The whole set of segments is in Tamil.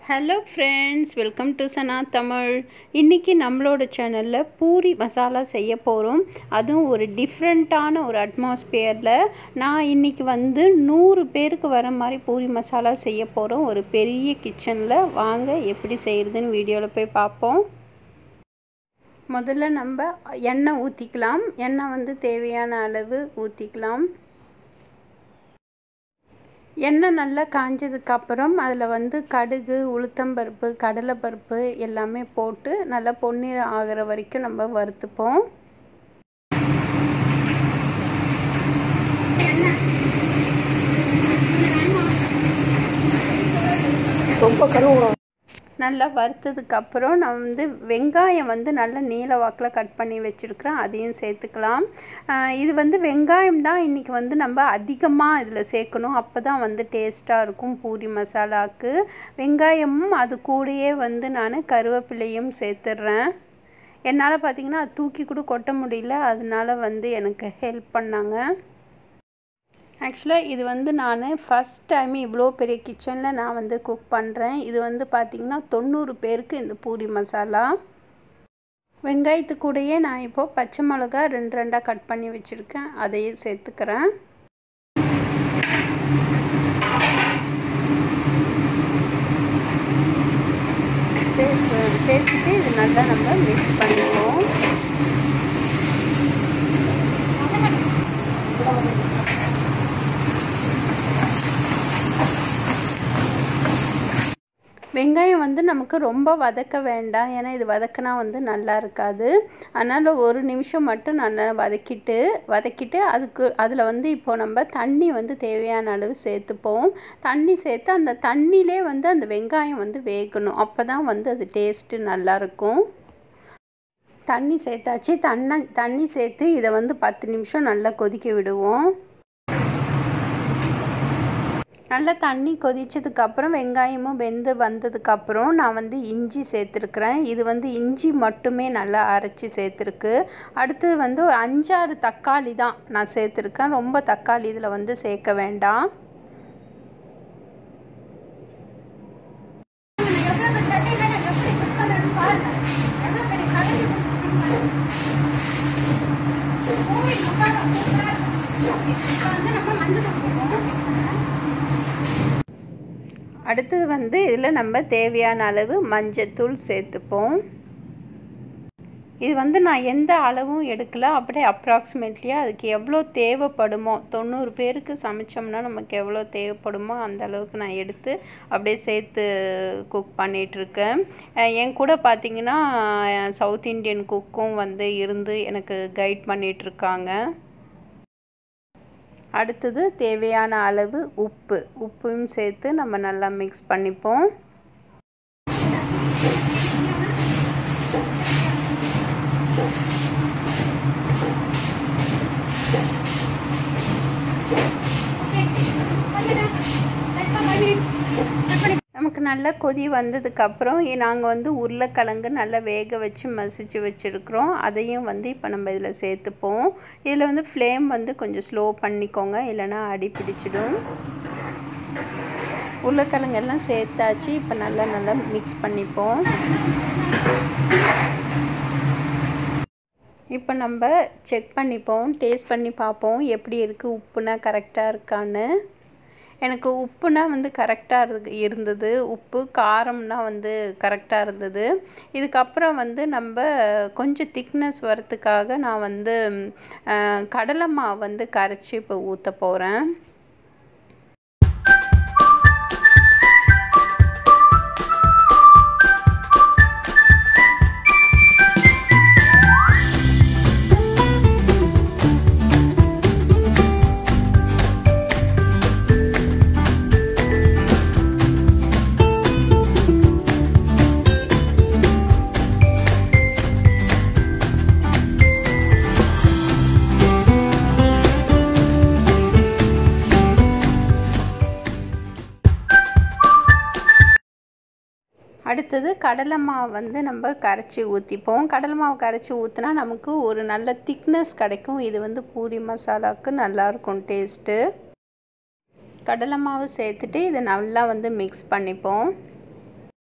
hello friends welcome to Sana Tamil இன்றைக்கி நம்மளோட சேனலில் பூரி மசாலா செய்ய போகிறோம் அதுவும் ஒரு டிஃப்ரெண்ட்டான ஒரு அட்மாஸ்பியரில் நான் இன்றைக்கி வந்து நூறு பேருக்கு வர மாதிரி பூரி மசாலா செய்ய போகிறோம் ஒரு பெரிய கிச்சனில் வாங்க எப்படி செய்கிறதுன்னு வீடியோவில் போய் பார்ப்போம் முதல்ல நம்ம எண்ணெய் ஊற்றிக்கலாம் எண்ணெய் வந்து தேவையான அளவு ஊற்றிக்கலாம் எண்ணெய் நல்லா காஞ்சதுக்கப்புறம் அதில் வந்து கடுகு உளுத்தம்பருப்பு கடலைப்பருப்பு எல்லாமே போட்டு நல்லா பொன்னிறம் ஆகிற வரைக்கும் நம்ம வறுத்துப்போம் ரொம்ப கருவூரம் நல்லா வறுத்ததுக்கப்புறம் நான் வந்து வெங்காயம் வந்து நல்ல நீல வாக்கில் கட் பண்ணி வச்சுருக்கிறேன் அதையும் சேர்த்துக்கலாம் இது வந்து வெங்காயம் தான் இன்றைக்கி வந்து நம்ம அதிகமாக இதில் சேர்க்கணும் அப்போ தான் வந்து டேஸ்ட்டாக இருக்கும் பூரி மசாலாவுக்கு வெங்காயமும் அது கூடயே வந்து நான் கருவேப்பிலையும் சேர்த்துட்றேன் என்னால் பார்த்திங்கன்னா அது தூக்கி கூட கொட்ட முடியல அதனால வந்து எனக்கு ஹெல்ப் பண்ணாங்க ஆக்சுவலாக இது வந்து நான் ஃபஸ்ட் டைம் இவ்வளோ பெரிய கிச்சனில் நான் வந்து குக் பண்ணுறேன் இது வந்து பார்த்திங்கன்னா தொண்ணூறு பேருக்கு இந்த பூரி மசாலா வெங்காயத்து கூடயே நான் இப்போது பச்சை மிளகா ரெண்டு ரெண்டாக கட் பண்ணி வச்சுருக்கேன் அதையும் சேர்த்துக்கிறேன் சேர்த்து சேர்த்துட்டு இது நல்லா நம்ம மிக்ஸ் பண்ணிக்குவோம் வெங்காயம் வந்து நமக்கு ரொம்ப வதக்க வேண்டாம் ஏன்னா இது வதக்கினா வந்து நல்லா இருக்காது அதனால் ஒரு நிமிஷம் மட்டும் நல்லா வதக்கிட்டு வதக்கிட்டு அதுக்கு அதில் வந்து இப்போ நம்ம தண்ணி வந்து தேவையான அளவு சேர்த்துப்போம் தண்ணி சேர்த்து அந்த தண்ணியிலே வந்து அந்த வெங்காயம் வந்து வேகணும் அப்போ தான் வந்து அது டேஸ்ட்டு நல்லாயிருக்கும் தண்ணி சேர்த்தாச்சு தண்ணி தண்ணி சேர்த்து இதை வந்து பத்து நிமிஷம் நல்லா கொதிக்க விடுவோம் நல்லா தண்ணி கொதிச்சதுக்கப்புறம் வெங்காயமும் வெந்து வந்ததுக்கப்புறம் நான் வந்து இஞ்சி சேர்த்துருக்குறேன் இது வந்து இஞ்சி மட்டுமே நல்லா அரைச்சி சேர்த்துருக்கு அடுத்தது வந்து ஒரு அஞ்சாறு தக்காளி தான் நான் சேர்த்துருக்கேன் ரொம்ப தக்காளி இதில் வந்து சேர்க்க வேண்டாம் அடுத்தது வந்து இதில் நம்ம தேவையான அளவு மஞ்சத்தூள் சேர்த்துப்போம் இது வந்து நான் எந்த அளவும் எடுக்கல அப்படியே அப்ராக்சிமேட்லியாக அதுக்கு எவ்வளோ தேவைப்படுமோ தொண்ணூறு பேருக்கு சமைச்சோம்னா நமக்கு எவ்வளோ தேவைப்படுமோ அந்த அளவுக்கு நான் எடுத்து அப்படியே சேர்த்து குக் பண்ணிகிட்ருக்கேன் என் கூட பார்த்திங்கன்னா சவுத் இண்டியன் குக்கும் வந்து இருந்து எனக்கு கைட் பண்ணிகிட்ருக்காங்க அடுத்தது தேவையான அளவு உப்பு உப்பையும் சேர்த்து நம்ம நல்லா மிக்ஸ் பண்ணிப்போம் நமக்கு நல்லா கொதி வந்ததுக்கப்புறம் நாங்கள் வந்து உருளைக்கிழங்கு நல்லா வேக வச்சு மசிச்சு வச்சுருக்குறோம் அதையும் வந்து இப்போ நம்ம இதில் சேர்த்துப்போம் இதில் வந்து ஃப்ளேம் வந்து கொஞ்சம் ஸ்லோ பண்ணிக்கோங்க இல்லைனா அடி பிடிச்சிடும் உருளைக்கிழங்கெல்லாம் சேர்த்தாச்சு இப்போ நல்லா நல்லா மிக்ஸ் பண்ணிப்போம் இப்போ நம்ம செக் பண்ணிப்போம் டேஸ்ட் பண்ணி பார்ப்போம் எப்படி இருக்குது உப்புனா கரெக்டாக இருக்கான்னு எனக்கு உப்புனா வந்து கரெக்டாக இருக்கு இருந்தது உப்பு காரம்னா வந்து கரெக்டாக இருந்தது இதுக்கப்புறம் வந்து நம்ம கொஞ்சம் திக்னஸ் வரத்துக்காக நான் வந்து கடலை மாவு வந்து கரைச்சி இப்போ ஊற்ற போகிறேன் அடுத்தது கடலை மாவு வந்து நம்ம கரைச்சி ஊற்றிப்போம் கடலை மாவு கரைச்சி ஊற்றினா நமக்கு ஒரு நல்ல திக்னஸ் கிடைக்கும் இது வந்து பூரி மசாலாவுக்கு நல்லாயிருக்கும் டேஸ்ட்டு கடலை மாவு சேர்த்துட்டு இதை நல்லா வந்து மிக்ஸ் பண்ணிப்போம்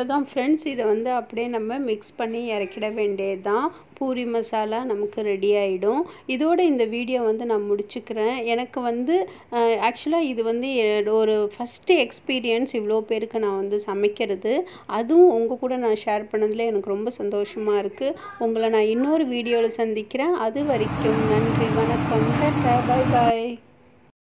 அவ்வளோதான் ஃப்ரெண்ட்ஸ் இதை வந்து அப்படியே நம்ம மிக்ஸ் பண்ணி இறக்கிட வேண்டியது தான் பூரி மசாலா நமக்கு ரெடி ஆகிடும் இதோட இந்த வீடியோ வந்து நான் முடிச்சுக்கிறேன் எனக்கு வந்து ஆக்சுவலாக இது வந்து எ- ஒரு ஃபஸ்ட்டு எக்ஸ்பீரியன்ஸ் இவ்வளோ பேருக்கு நான் வந்து சமைக்கிறது அதுவும் உங்கள் கூட நான் ஷேர் பண்ணதில் எனக்கு ரொம்ப சந்தோஷமாக இருக்குது உங்களை நான் இன்னொரு வீடியோவில் சந்திக்கிறேன் அது வரைக்கும் நன்றி வணக்கம் பாய் பாய்